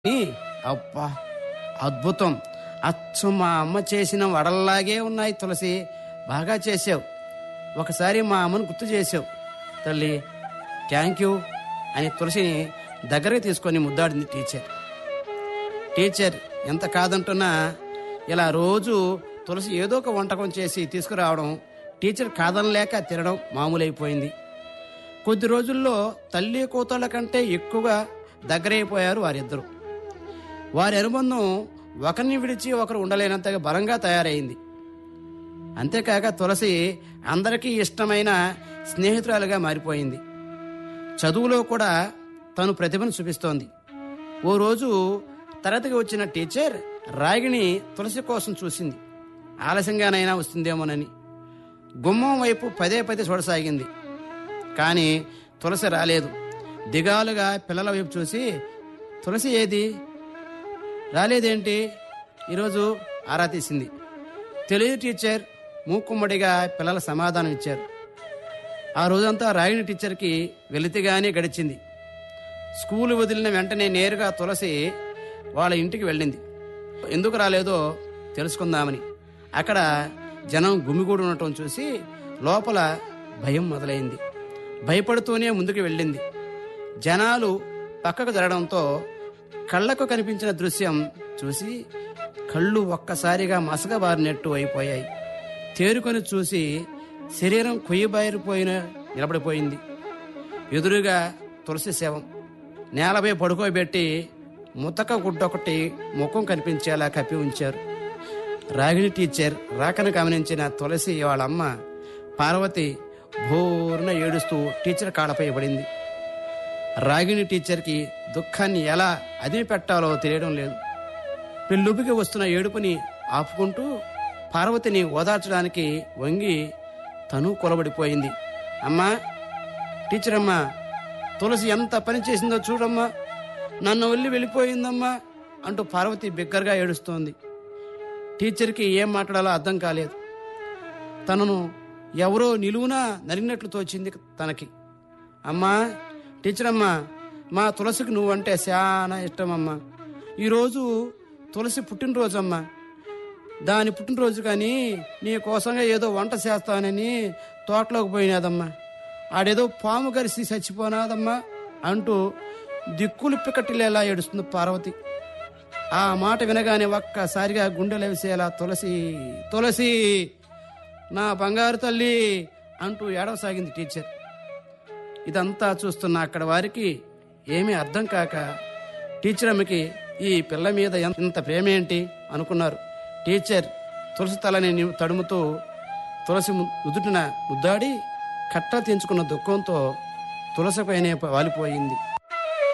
ఈ, అబ్బా అద్భుతం అచ్చు మా అమ్మ చేసిన వడల్లాగే ఉన్నాయి తులసి బాగా చేసావు ఒకసారి మా అమ్మను గుర్తు చేసావు తల్లి థ్యాంక్ యూ అని తులసిని దగ్గరికి తీసుకొని ముద్దాడింది టీచర్ టీచర్ ఎంత కాదంటున్నా ఇలా రోజు తులసి ఏదో ఒక వంటకం చేసి తీసుకురావడం టీచర్ కాదనలేక తినడం మామూలైపోయింది కొద్ది రోజుల్లో తల్లి కూతుళ్ళ కంటే ఎక్కువగా దగ్గరైపోయారు వారిద్దరు వారి అనుబంధం ఒకరిని విడిచి ఒకరు ఉండలేనంతగా బలంగా తయారైంది అంతేకాక తులసి అందరికీ ఇష్టమైన స్నేహితురాలుగా మారిపోయింది చదువులో కూడా తను ప్రతిభను చూపిస్తోంది ఓ రోజు తరగతికి వచ్చిన టీచర్ రాగిణి తులసి కోసం చూసింది ఆలస్యంగానైనా వస్తుందేమోనని గుమ్మం వైపు పదే పదే చూడసాగింది కానీ తులసి రాలేదు దిగాలుగా పిల్లల వైపు చూసి తులసి ఏది రాలేదేంటి ఈరోజు ఆరా తీసింది తెలుగు టీచర్ మూకుమ్మడిగా పిల్లల సమాధానం ఇచ్చారు ఆ రోజంతా రాగిణి టీచర్కి వెలితిగానే గడిచింది స్కూలు వదిలిన వెంటనే నేరుగా తులసి వాళ్ళ ఇంటికి వెళ్ళింది ఎందుకు రాలేదో తెలుసుకుందామని అక్కడ జనం గుమిగూడు ఉండటం చూసి లోపల భయం మొదలైంది భయపడుతూనే ముందుకు వెళ్ళింది జనాలు పక్కకు జరగడంతో కళ్ళకు కనిపించిన దృశ్యం చూసి కళ్ళు ఒక్కసారిగా మసకబారినట్టు అయిపోయాయి తేరుకొని చూసి శరీరం కొయ్యబారిపోయిన నిలబడిపోయింది ఎదురుగా తులసి శవం నేలపై పడుకోబెట్టి ముతక గుడ్డొకటి ముఖం కనిపించేలా కప్పి ఉంచారు రాగిణి టీచర్ రాకను గమనించిన తులసి వాళ్ళమ్మ పార్వతి భోరున ఏడుస్తూ టీచర్ కాళ్ళపై పడింది రాగిణి టీచర్కి దుఃఖాన్ని ఎలా అదిమి పెట్టాలో తెలియడం లేదు పెళ్ళుబికి వస్తున్న ఏడుపుని ఆపుకుంటూ పార్వతిని ఓదార్చడానికి వంగి తను కొలబడిపోయింది అమ్మా టీచర్ అమ్మా తులసి ఎంత పని చేసిందో చూడమ్మా నన్ను వెళ్ళి వెళ్ళిపోయిందమ్మా అంటూ పార్వతి బిగ్గరగా ఏడుస్తోంది టీచర్కి ఏం మాట్లాడాలో అర్థం కాలేదు తనను ఎవరో నిలువునా నరిగినట్లు తోచింది తనకి అమ్మా టీచర్ అమ్మా మా తులసికి నువ్వంటే చాలా ఇష్టమమ్మా ఈరోజు తులసి పుట్టినరోజు అమ్మా దాని పుట్టినరోజు కానీ నీ కోసంగా ఏదో వంట చేస్తానని తోటలోకి పోయినాదమ్మా ఆడేదో పాము కరిసి చచ్చిపోనాదమ్మా అంటూ దిక్కులు పిక్కటిల్లేలా ఏడుస్తుంది పార్వతి ఆ మాట వినగానే ఒక్కసారిగా గుండెలు వేసేలా తులసి తులసి నా బంగారు తల్లి అంటూ ఏడవసాగింది టీచర్ ఇదంతా చూస్తున్న అక్కడ వారికి ఏమీ అర్థం కాక టీచర్ అమ్మకి ఈ పిల్ల మీద ఎన్- ఇంత ప్రేమ ఏంటి అనుకున్నారు టీచర్ తులసి తలని ని- తడుముతూ తులసి ము- నుదుటిన ముద్దాడి కట్ట తెంచుకున్న దుఃఖంతో తులసిపైనే వాలిపోయింది